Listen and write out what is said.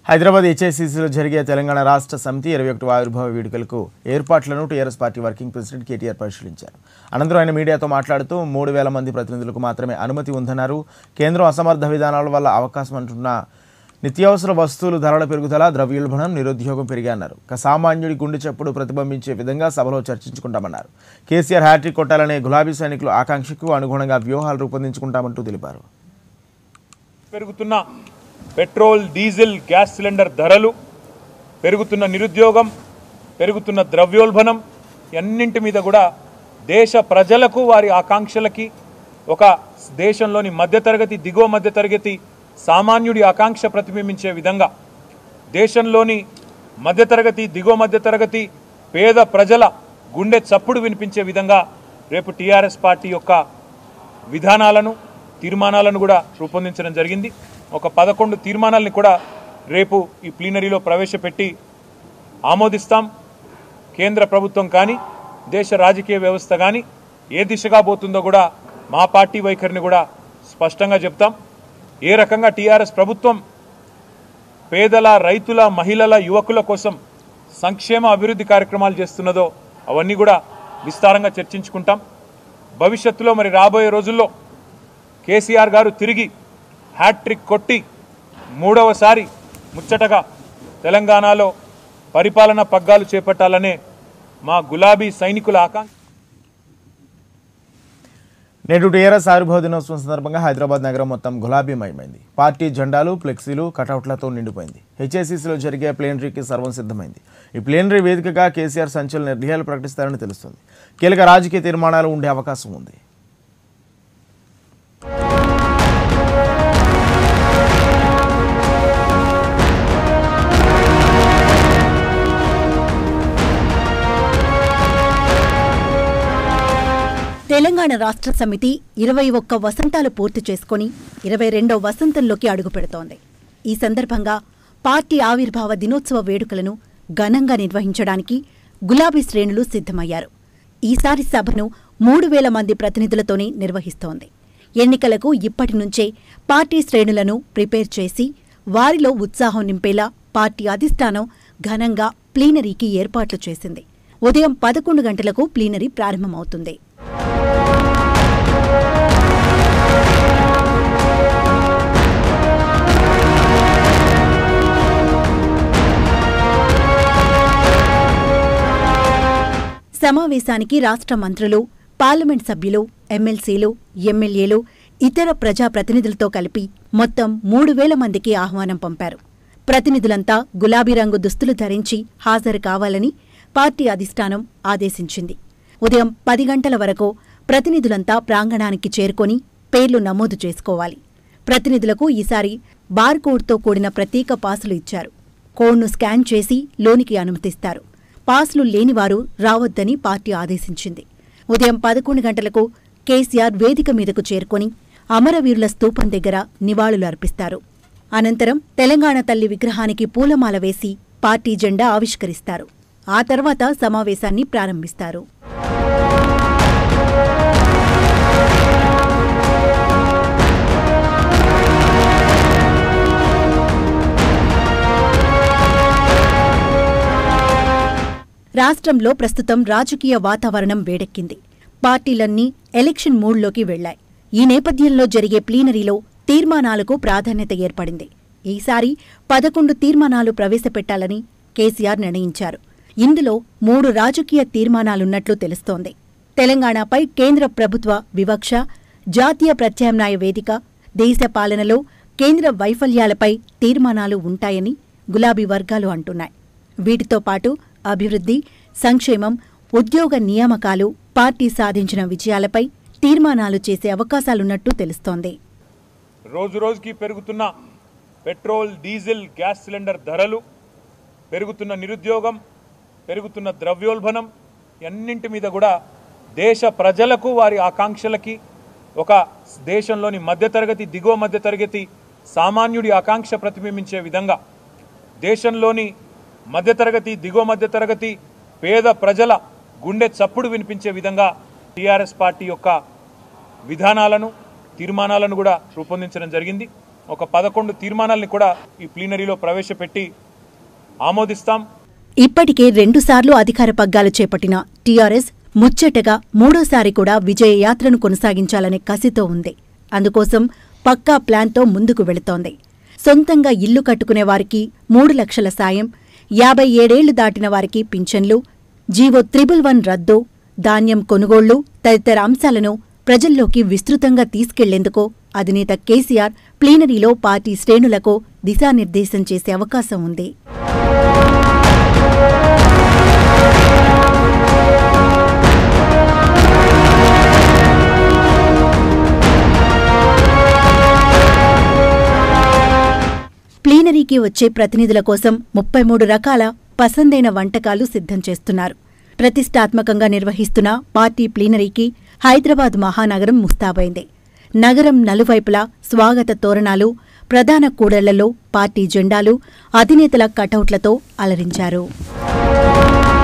హైదరాబాద్ హెచ్ఐసిసిలో జరిగే తెలంగాణ రాష్ట్ర సమితి ఇరవై ఒకటి ఆవిర్భావ వేడుకలకు ఏర్పాట్లను TRS party working president KTR పరిశీలించారు అనంతరం ఆయన మీడియాతో మాట్లాడుతూ మూడు వేల మంది ప్రతినిధులకు మాత్రమే అనుమతి ఉందన్నారు కేంద్రం అసమర్థ విధానాల వల్ల అవకాశం అంటున్న నిత్యావసర వస్తువులు ధరల పెరుగుదల ద్రవ్యోల్బణం నిరుద్యోగం పెరిగాయన్నారు ఒక సామాన్యుడి గుండె చప్పుడు ప్రతిబింబించే విధంగా సభలో చర్చించుకుంటామన్నారు కేసీఆర్ హ్యాట్రిక్ కొట్టాలనే గులాబీ సైనికుల ఆకాంక్షకు అనుగుణంగా వ్యూహాలు రూపొందించుకుంటామంటూ తెలిపారు పెరుగుతున్న పెట్రోల్ డీజిల్ గ్యాస్ సిలిండర్ ధరలు పెరుగుతున్న నిరుద్యోగం పెరుగుతున్న ద్రవ్యోల్బణం అన్నింటి మీద కూడా దేశ ప్రజలకు వారి ఆకాంక్షలకి ఒక దేశంలోని మధ్యతరగతి దిగువ మధ్యతరగతి సామాన్యుడి ఆకాంక్ష ప్రతిబింబించే విధంగా దేశంలోని మధ్యతరగతి దిగువ మధ్యతరగతి పేద ప్రజల గుండె చప్పుడు వినిపించే విధంగా రేపు టీఆర్ఎస్ పార్టీ యొక్క విధానాలను తీర్మానాలను కూడా రూపొందించడం జరిగింది ఒక పదకొండు తీర్మానాలని కూడా రేపు ఈ ప్లీనరీలో ప్రవేశపెట్టి ఆమోదిస్తాం కేంద్ర ప్రభుత్వం కానీ దేశ రాజకీయ వ్యవస్థ కానీ ఏ దిశగా పోతుందో కూడా మా పార్టీ వైఖరిని కూడా స్పష్టంగా చెప్తాం ఏ రకంగా టీఆర్ఎస్ ప్రభుత్వం పేదల రైతుల మహిళల యువకుల కోసం సంక్షేమ అభివృద్ధి కార్యక్రమాలు చేస్తున్నదో అవన్నీ కూడా విస్తారంగా చర్చించుకుంటాం భవిష్యత్తులో మరి రాబోయే రోజుల్లో కేసీఆర్ గారు తిరిగి హ్యాట్రిక్ కొట్టి మూడవసారి ముచ్చటగా తెలంగాణలో పరిపాలన పగ్గాలు చేపట్టాలనే మా గులాబీ సైనికుల ఆకాంక్ష నేడు టీఆర్ఎస్ ఆవిర్భావ దినోత్సవం సందర్భంగా హైదరాబాద్ నగరం మొత్తం గులాబీమయమైంది పార్టీ జెండాలు ఫ్లెక్సీలు కటౌట్లతో నిండిపోయింది హెచ్ఐసిసిలో జరిగే ప్లేనరీకి సర్వం సిద్ధమైంది ఈ ప్లేనరీ వేదికగా కేసీఆర్ సంచలన నిర్ణయాలు ప్రకటిస్తారని తెలుస్తుంది కీలక రాజకీయ తీర్మానాలు ఉండే అవకాశం ఉంది తెలంగాణ రాష్ట్ర సమితి ఇరవై ఒక్క వసంతాలు పూర్తి చేసుకుని ఇరవై రెండో వసంతంలోకి అడుగుపెడుతోంది ఈ సందర్భంగా పార్టీ ఆవిర్భావ దినోత్సవ వేడుకలను ఘనంగా నిర్వహించడానికి గులాబీ శ్రేణులు సిద్ధమయ్యారు ఈసారి సభను మూడు వేల మంది ప్రతినిధులతోనే నిర్వహిస్తోంది ఎన్నికలకు ఇప్పటి నుంచే పార్టీ శ్రేణులను ప్రిపేర్ చేసి వారిలో ఉత్సాహం నింపేలా పార్టీ అధిష్టానం ఘనంగా ప్లీనరీకి ఏర్పాట్లు చేసింది ఉదయం పదకొండు గంటలకు ప్లీనరీ ప్రారంభమవుతుంది సమావేశానికి రాష్ట్ర మంత్రులు పార్లమెంట్ సభ్యులు ఎమ్మెల్సీలు ఎమ్మెల్యేలు ఇతర ప్రజాప్రతినిధులతో కలిపి మొత్తం మూడు వేల మందికి ఆహ్వానం పంపారు ప్రతినిధులంతా గులాబీ రంగు దుస్తులు ధరించి హాజరు కావాలని పార్టీ అధిష్టానం ఆదేశించింది ఉదయం పది గంటల వరకు ప్రతినిధులంతా ప్రాంగణానికి చేరుకొని పేర్లు నమోదు చేసుకోవాలి ప్రతినిధులకు ఈసారి బార్కోడ్తో కూడిన ప్రత్యేక పాసులు ఇచ్చారు కోడ్ను స్కాన్ చేసి లోనికి అనుమతిస్తారు పాసులు లేనివారు రావద్దని పార్టీ ఆదేశించింది ఉదయం పదకొండు గంటలకు కేసీఆర్ వేదిక మీదకు చేరుకొని అమరవీరుల స్తూపం దగ్గర నివాళులు అర్పిస్తారు అనంతరం తెలంగాణ తల్లి విగ్రహానికి పూలమాల వేసి పార్టీ జెండా ఆవిష్కరిస్తారు ఆ తర్వాత సమావేశాన్ని ప్రారంభిస్తారు రాష్ట్రంలో ప్రస్తుతం రాజకీయ వాతావరణం వేడెక్కింది పార్టీలన్నీ ఎలక్షన్ మూడ్లోకి వెళ్లాయి ఈ నేపథ్యంలో జరిగే ప్లీనరీలో తీర్మానాలకు ప్రాధాన్యత ఏర్పడింది ఈసారి పదకొండు తీర్మానాలు ప్రవేశపెట్టాలని కేసీఆర్ నిర్ణయించారు ఇందులో మూడు రాజకీయ తీర్మానాలున్నట్లు తెలుస్తోంది తెలంగాణపై కేంద్ర ప్రభుత్వ వివక్ష జాతీయ ప్రత్యామ్నాయ వేదిక దేశ పాలనలో కేంద్ర వైఫల్యాలపై తీర్మానాలు ఉంటాయని గులాబీ వర్గాలు అంటున్నాయి వీటితో పాటు అభివృద్ధి సంక్షేమం ఉద్యోగ నియామకాలు పార్టీ సాధించిన విజయాలపై తీర్మానాలు చేసే అవకాశాలున్నట్టు తెలుస్తోంది రోజు రోజుకి పెరుగుతున్న పెట్రోల్ డీజిల్ గ్యాస్ సిలిండర్ ధరలు పెరుగుతున్న నిరుద్యోగం పెరుగుతున్న ద్రవ్యోల్బణం అన్నింటి మీద కూడా దేశ ప్రజలకు వారి ఆకాంక్షలకి ఒక దేశంలోని మధ్యతరగతి దిగువ మధ్యతరగతి సామాన్యుడి ఆకాంక్ష ప్రతిబింబించే విధంగా దేశంలోని మధ్యతరగతి దిగువ మధ్యతరగతి పేద ప్రజల గుండె చప్పుడు వినిపించే విధంగా టీఆర్ఎస్ పార్టీ యొక్క విధానాలను తీర్మానాలను కూడా రూపొందించడం జరిగింది ఒక పదకొండు తీర్మానాల్ని కూడా ఈ ప్లీనరీలో ప్రవేశపెట్టి ఆమోదిస్తాం ఇప్పటికే రెండుసార్లు అధికార పగ్గాలు చేపట్టిన టీఆర్ఎస్ ముచ్చటగా మూడోసారి కూడా విజయ యాత్రను కొనసాగించాలనే కసితో ఉంది అందుకోసం పక్కా ప్లాన్తో ముందుకు వెళుతోంది సొంతంగా ఇల్లు కట్టుకునే వారికి మూడు లక్షల సాయం యాభై ఏడేళ్లు దాటిన వారికి పింఛన్లు జీవో త్రిబుల్ వన్ రద్దు ధాన్యం కొనుగోళ్లు తదితర అంశాలను ప్రజల్లోకి విస్తృతంగా తీసుకెళ్లేందుకు అధినేత కేసీఆర్ ప్లీనరీలో పార్టీ శ్రేణులకు దిశానిర్దేశం చేసే అవకాశం ఉంది ప్లీనరీకి వచ్చే ప్రతినిధుల కోసం ముప్పై మూడు రకాల పసందైన వంటకాలు సిద్ధం చేస్తున్నారు ప్రతిష్టాత్మకంగా నిర్వహిస్తున్న పార్టీ ప్లీనరీకి హైదరాబాద్ మహానగరం ముస్తాబైంది నగరం నలువైపులా స్వాగత తోరణాలు ప్రధాన కూడళ్లలో పార్టీ జెండాలు అధినేతల కటౌట్లతో అలరించారు